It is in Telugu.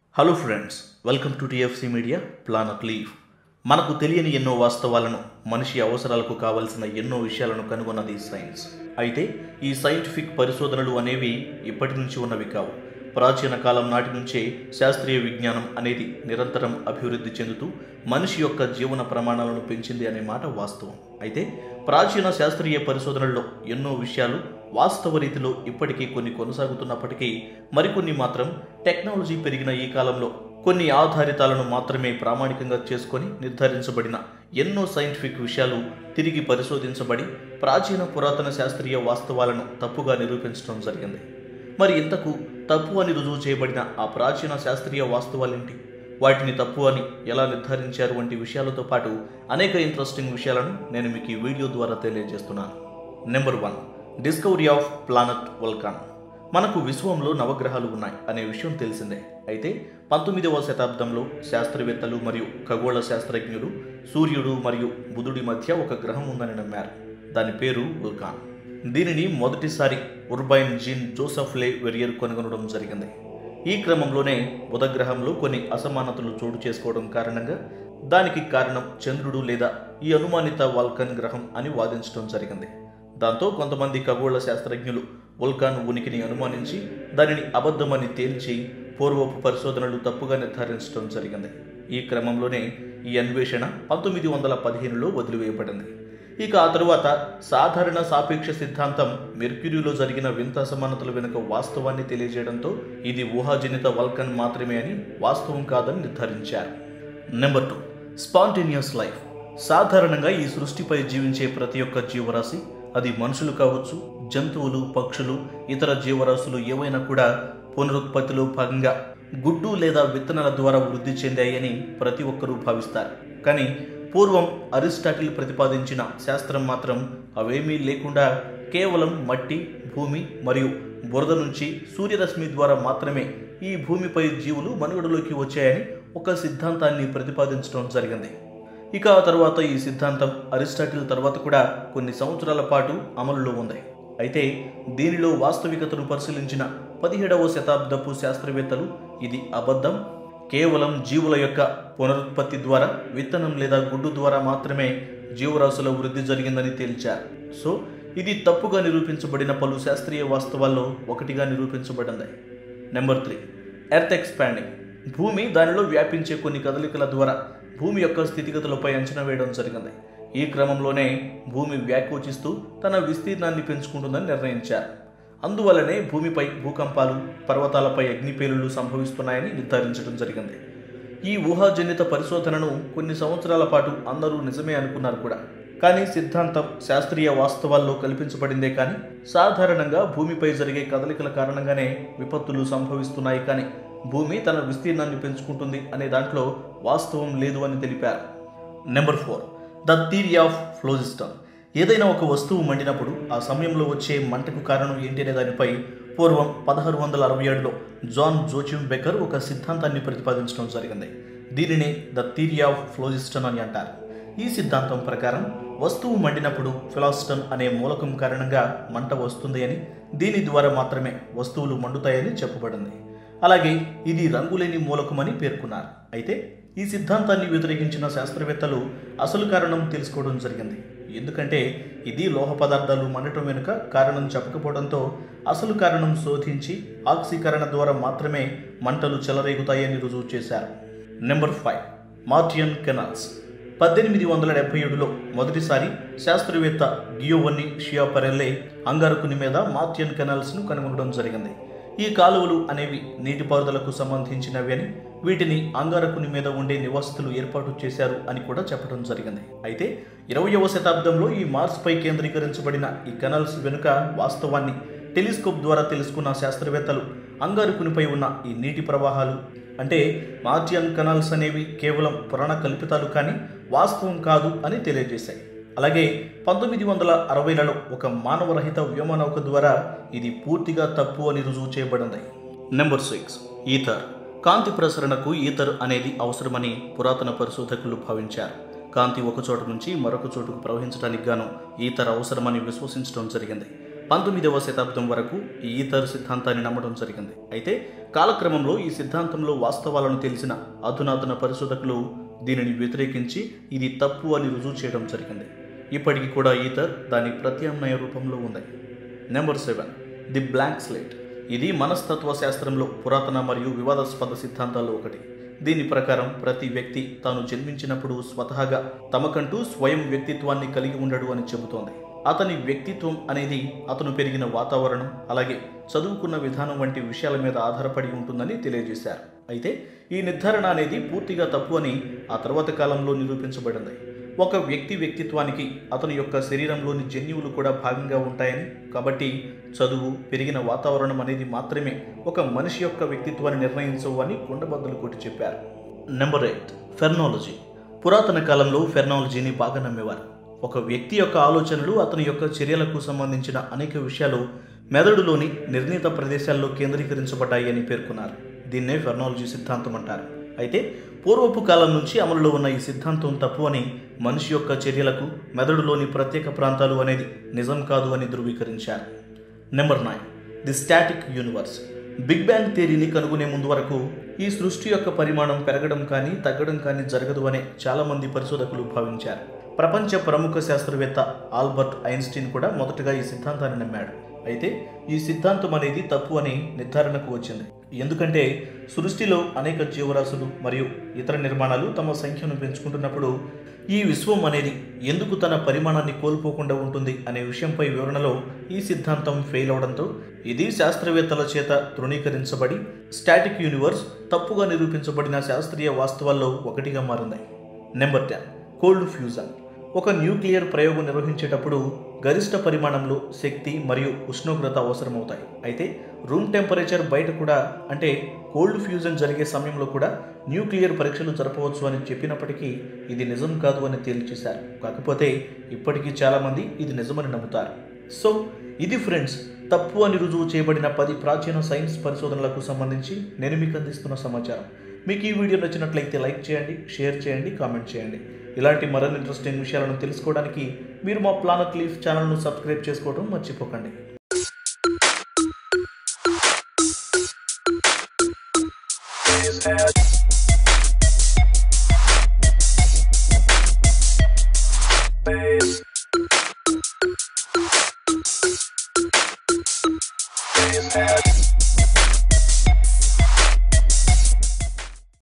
Hello friends welcome to TFC media planet live మనకు తెలియని ఎన్నో వాస్తవాలను మనిషి అవసరాలకు కావలసిన ఎన్నో విషయాలను కనుగొన్నది సైన్స్ అయితే ఈ సైంటిఫిక్ పరిశోధనలు అనేవి ఇప్పటి నుంచి ఉన్నవి కావు ప్రాచీన కాలం నాటి నుంచే శాస్త్రీయ విజ్ఞానం అనేది నిరంతరం అభివృద్ధి చెందుతూ మనిషి యొక్క జీవన ప్రమాణాలను పెంచింది అనే మాట వాస్తవం అయితే ప్రాచీన శాస్త్రీయ పరిశోధనల్లో ఎన్నో విషయాలు వాస్తవ రీతిలో ఇప్పటికీ కొన్ని కొనసాగుతున్నప్పటికీ మరికొన్ని మాత్రం టెక్నాలజీ పెరిగిన ఈ కాలంలో కొన్ని ఆధారితాలను మాత్రమే ప్రామాణికంగా చేసుకొని నిర్ధారించబడిన ఎన్నో సైంటిఫిక్ విషయాలు తిరిగి పరిశోధించబడి ప్రాచీన పురాతన శాస్త్రీయ వాస్తవాలను తప్పుగా నిరూపించడం జరిగింది మరి ఇంతకు తప్పు అని రుజువు చేయబడిన ఆ ప్రాచీన శాస్త్రీయ వాస్తవాలేంటి వాటిని తప్పు అని ఎలా నిర్ధారించారు వంటి విషయాలతో పాటు అనేక ఇంట్రెస్టింగ్ విషయాలను నేను మీకు ఈ వీడియో ద్వారా తెలియజేస్తున్నాను number one discovery of planet Vulcan మనకు విశ్వంలో నవగ్రహాలు ఉన్నాయి అనే విషయం తెలిసిందే అయితే పంతొమ్మిదవ శతాబ్దంలో శాస్త్రవేత్తలు మరియు ఖగోళ శాస్త్రజ్ఞులు సూర్యుడు మరియు బుధుడి మధ్య ఒక గ్రహం ఉందని నమ్మారు దాని పేరు వల్కాన్ దీనిని మొదటిసారి ఉర్బైన్ జీన్ జోసఫ్ లే వెరియర్ కనుగొనడం జరిగింది ఈ క్రమంలోనే బుధగ్రహంలో కొన్ని అసమానతలు చోటు చేసుకోవడం కారణంగా దానికి కారణం చంద్రుడు లేదా ఈ అనుమానిత వాల్కన్ గ్రహం అని వాదించడం జరిగింది దాంతో కొంతమంది ఖగోళ శాస్త్రజ్ఞులు వల్కాన్ ఉనికిని అనుమానించి దానిని అబద్ధమని తేల్చి పూర్వపు పరిశోధనలు తప్పుగా నిర్ధారించడం జరిగింది ఈ క్రమంలోనే ఈ అన్వేషణ పంతొమ్మిది వందల పదిహేనులో వదిలివేయబడింది ఇక ఆ తరువాత సాధారణ సాపేక్ష సిద్ధాంతం మెర్క్యూరీలో జరిగిన వింత అసమానతల వెనుక వాస్తవాన్ని తెలియజేయడంతో ఇది ఊహాజనిత వల్కన్ మాత్రమే అని వాస్తవం కాదని నిర్ధారించారు నెంబర్ టూ స్పాంటేనియస్ లైఫ్ సాధారణంగా ఈ సృష్టిపై జీవించే ప్రతి ఒక్క జీవరాశి అది మనుషులు కావచ్చు జంతువులు పక్షులు ఇతర జీవరాశులు ఏవైనా కూడా పునరుత్పత్తిలో భాగంగా గుడ్డు లేదా విత్తనాల ద్వారా వృద్ధి చెందాయని ప్రతి ఒక్కరూ భావిస్తారు కానీ పూర్వం అరిస్టాటిల్ ప్రతిపాదించిన శాస్త్రం మాత్రం అవేమీ లేకుండా కేవలం మట్టి భూమి మరియు బురద నుంచి సూర్యరశ్మి ద్వారా మాత్రమే ఈ భూమిపై జీవులు మనుగడలోకి వచ్చాయని ఒక సిద్ధాంతాన్ని ప్రతిపాదించడం జరిగింది ఇక ఆ తర్వాత ఈ సిద్ధాంతం అరిస్టాటిల్ తర్వాత కూడా కొన్ని సంవత్సరాల పాటు అమలులో ఉంది అయితే దీనిలో వాస్తవికతను పరిశీలించిన పదిహేడవ శతాబ్దపు శాస్త్రవేత్తలు ఇది అబద్ధం కేవలం జీవుల యొక్క పునరుత్పత్తి ద్వారా విత్తనం లేదా గుడ్డు ద్వారా మాత్రమే జీవరాశుల వృద్ధి జరిగిందని తేల్చారు సో ఇది తప్పుగా నిరూపించబడిన పలు శాస్త్రీయ వాస్తవాల్లో ఒకటిగా నిరూపించబడింది నెంబర్ త్రీ ఎర్త్ ఎక్స్పాండింగ్ భూమి దానిలో వ్యాపించే కొన్ని కదలికల ద్వారా భూమి యొక్క స్థితిగతులపై అంచనా వేయడం జరిగింది ఈ క్రమంలోనే భూమి వ్యాకోచిస్తూ తన విస్తీర్ణాన్ని పెంచుకుంటుందని నిర్ణయించారు అందువల్లనే భూమిపై భూకంపాలు పర్వతాలపై అగ్నిపేలులు సంభవిస్తున్నాయని నిర్ధారించడం జరిగింది ఈ ఊహాజనిత పరిశోధనను కొన్ని సంవత్సరాల పాటు అందరూ నిజమే అనుకున్నారు కూడా కానీ సిద్ధాంతం శాస్త్రీయ వాస్తవాల్లో కల్పించబడిందే కానీ సాధారణంగా భూమిపై జరిగే కదలికల కారణంగానే విపత్తులు సంభవిస్తున్నాయి కానీ భూమి తన విస్తీర్ణాన్ని పెంచుకుంటుంది అనే దాంట్లో వాస్తవం లేదు అని తెలిపారు number four the theory of phlogiston ఏదైనా ఒక వస్తువు మండినప్పుడు ఆ సమయంలో వచ్చే మంటకు కారణం ఏంటి అనే దానిపై పూర్వం పదహారు వందల అరవై ఏడులో జాన్ జోచిమ్ బెకర్ ఒక సిద్ధాంతాన్ని ప్రతిపాదించడం జరిగింది దీనిని ద థీరీ ఆఫ్ ఫ్లోజిస్టన్ అని అంటారు ఈ సిద్ధాంతం ప్రకారం వస్తువు మండినప్పుడు ఫిలాస్టన్ అనే మూలకం కారణంగా మంట వస్తుంది అని దీని ద్వారా మాత్రమే వస్తువులు మండుతాయని చెప్పబడింది అలాగే ఇది రంగులేని మూలకమని పేర్కొన్నారు అయితే ఈ సిద్ధాంతాన్ని వ్యతిరేకించిన శాస్త్రవేత్తలు అసలు కారణం తెలుసుకోవడం జరిగింది ఎందుకంటే ఇది లోహ పదార్థాలు మండటం వెనుక కారణం చెప్పకపోవడంతో అసలు కారణం శోధించి ఆక్సీకరణ ద్వారా మాత్రమే మంటలు చెలరేగుతాయని రుజువు చేశారు నెంబర్ ఫైవ్ మార్టియన్ కెనాల్స్ పద్దెనిమిది వందల డెబ్బై ఏడులో మొదటిసారి శాస్త్రవేత్త గియోవన్ని షియాపరెల్లే అంగారకుని మీద మార్టియన్ కెనాల్స్ను కనుగొనడం జరిగింది ఈ కాలువలు అనేవి నీటిపారుదలకు సంబంధించినవి అని వీటిని అంగారకుని మీద ఉండే నివాసితులు ఏర్పాటు చేశారు అని కూడా చెప్పడం జరిగింది అయితే ఇరవయవ శతాబ్దంలో ఈ మార్స్పై కేంద్రీకరించబడిన ఈ కెనాల్స్ వెనుక వాస్తవాన్ని టెలిస్కోప్ ద్వారా తెలుసుకున్న శాస్త్రవేత్తలు అంగారకునిపై ఉన్న ఈ నీటి ప్రవాహాలు అంటే మార్టియన్ కెనాల్స్ అనేవి కేవలం పురాణ కల్పితాలు కానీ వాస్తవం కాదు అని తెలియజేశాయి అలాగే పంతొమ్మిది వందల అరవైలలో ఒక మానవరహిత వ్యోమనౌక ద్వారా ఇది పూర్తిగా తప్పు అని రుజువు చేయబడింది నెంబర్ సిక్స్ ఈథర్ కాంతి ప్రసరణకు ఈథర్ అనేది అవసరమని పురాతన పరిశోధకులు భావించారు కాంతి ఒక చోట నుంచి మరొక చోటుకు ప్రవహించడానికి గాను ఈథర్ అవసరమని విశ్వసించడం జరిగింది పంతొమ్మిదవ శతాబ్దం వరకు ఈ ఈథర్ సిద్ధాంతాన్ని నమ్మడం జరిగింది అయితే కాలక్రమంలో ఈ సిద్ధాంతంలో వాస్తవాలను తెలిసిన అధునాతన పరిశోధకులు దీనిని వ్యతిరేకించి ఇది తప్పు అని రుజువు చేయడం జరిగింది ఇప్పటికీ కూడా ఈథర్ దాని ప్రత్యామ్నాయ రూపంలో ఉంది number seven the blank slate ఇది మనస్తత్వ శాస్త్రంలో పురాతన మరియు వివాదాస్పద సిద్ధాంతాల్లో ఒకటి దీని ప్రకారం ప్రతి వ్యక్తి తాను జన్మించినప్పుడు స్వతహాగా తమకంటూ స్వయం వ్యక్తిత్వాన్ని కలిగి ఉండడు అని చెబుతోంది అతని వ్యక్తిత్వం అనేది అతను పెరిగిన వాతావరణం అలాగే చదువుకున్న విధానం వంటి విషయాల మీద ఆధారపడి ఉంటుందని తెలియజేశారు అయితే ఈ నిర్ధారణ అనేది పూర్తిగా తప్పు అని ఆ తర్వాత కాలంలో నిరూపించబడింది ఒక వ్యక్తి వ్యక్తిత్వానికి అతని యొక్క శరీరంలోని జన్యువులు కూడా భాగంగా ఉంటాయని కాబట్టి చదువు పెరిగిన వాతావరణం అనేది మాత్రమే ఒక మనిషి యొక్క వ్యక్తిత్వాన్ని నిర్ణయించవు అని కుండబద్దలు కొట్టి చెప్పారు నెంబర్ ఎయిట్ ఫెర్నాలజీ పురాతన కాలంలో ఫెర్నాలజీని బాగా నమ్మేవారు ఒక వ్యక్తి యొక్క ఆలోచనలు అతని యొక్క చర్యలకు సంబంధించిన అనేక విషయాలు మెదడులోని నిర్ణీత ప్రదేశాల్లో కేంద్రీకరించబడ్డాయి అని పేర్కొన్నారు దీన్నే ఫెర్నాలజీ సిద్ధాంతం అంటారు అయితే పూర్వపు కాలం నుంచి అమలులో ఉన్న ఈ సిద్ధాంతం తప్పు అని మనిషి యొక్క చర్యలకు మెదడులోని ప్రత్యేక ప్రాంతాలు అనేది నిజం కాదు అని ధృవీకరించారు number nine the static universe big bang థియరీని కనుగొనే ముందు వరకు ఈ సృష్టి యొక్క పరిమాణం పెరగడం కానీ తగ్గడం కానీ జరగదు అనే చాలామంది పరిశోధకులు భావించారు ప్రపంచ ప్రముఖ శాస్త్రవేత్త ఆల్బర్ట్ ఐన్స్టీన్ కూడా మొదటగా ఈ సిద్ధాంతాన్ని నమ్మాడు అయితే ఈ సిద్ధాంతం అనేది తప్పు అని నిర్ధారణకు వచ్చింది ఎందుకంటే సృష్టిలో అనేక జీవరాశులు మరియు ఇతర నిర్మాణాలు తమ సంఖ్యను పెంచుకుంటున్నప్పుడు ఈ విశ్వం అనేది ఎందుకు తన పరిమాణాన్ని కోల్పోకుండా ఉంటుంది అనే విషయంపై వివరణలో ఈ సిద్ధాంతం ఫెయిల్ అవడంతో ఇది శాస్త్రవేత్తల చేత తృణీకరించబడి స్టాటిక్ యూనివర్స్ తప్పుగా నిరూపించబడిన శాస్త్రీయ వాస్తవాల్లో ఒకటిగా మారింది నెంబర్ టెన్ కోల్డ్ ఫ్యూజన్ ఒక న్యూక్లియర్ ప్రయోగం నిర్వహించేటప్పుడు గరిష్ట పరిమాణంలో శక్తి మరియు ఉష్ణోగ్రత అవసరమవుతాయి అయితే రూమ్ టెంపరేచర్ బయట కూడా అంటే కోల్డ్ ఫ్యూజన్ జరిగే సమయంలో కూడా న్యూక్లియర్ పరీక్షలు జరపవచ్చు అని చెప్పినప్పటికీ ఇది నిజం కాదు అని తేల్చేశారు కాకపోతే ఇప్పటికీ చాలామంది ఇది నిజమని నమ్ముతారు సో ఇది ఫ్రెండ్స్ తప్పు అని రుజువు చేయబడిన పది ప్రాచీన సైన్స్ పరిశోధనలకు సంబంధించి నేను మీకు అందిస్తున్న సమాచారం మీకు ఈ వీడియో నచ్చినట్లయితే లైక్ చేయండి షేర్ చేయండి కామెంట్ చేయండి ఇలాంటి మరిన్ని ఇంట్రెస్టింగ్ విషయాలను తెలుసుకోవడానికి మీరు మా ప్లానట్ లీఫ్ ఛానల్ను సబ్స్క్రైబ్ చేసుకోవడం మర్చిపోకండి His head.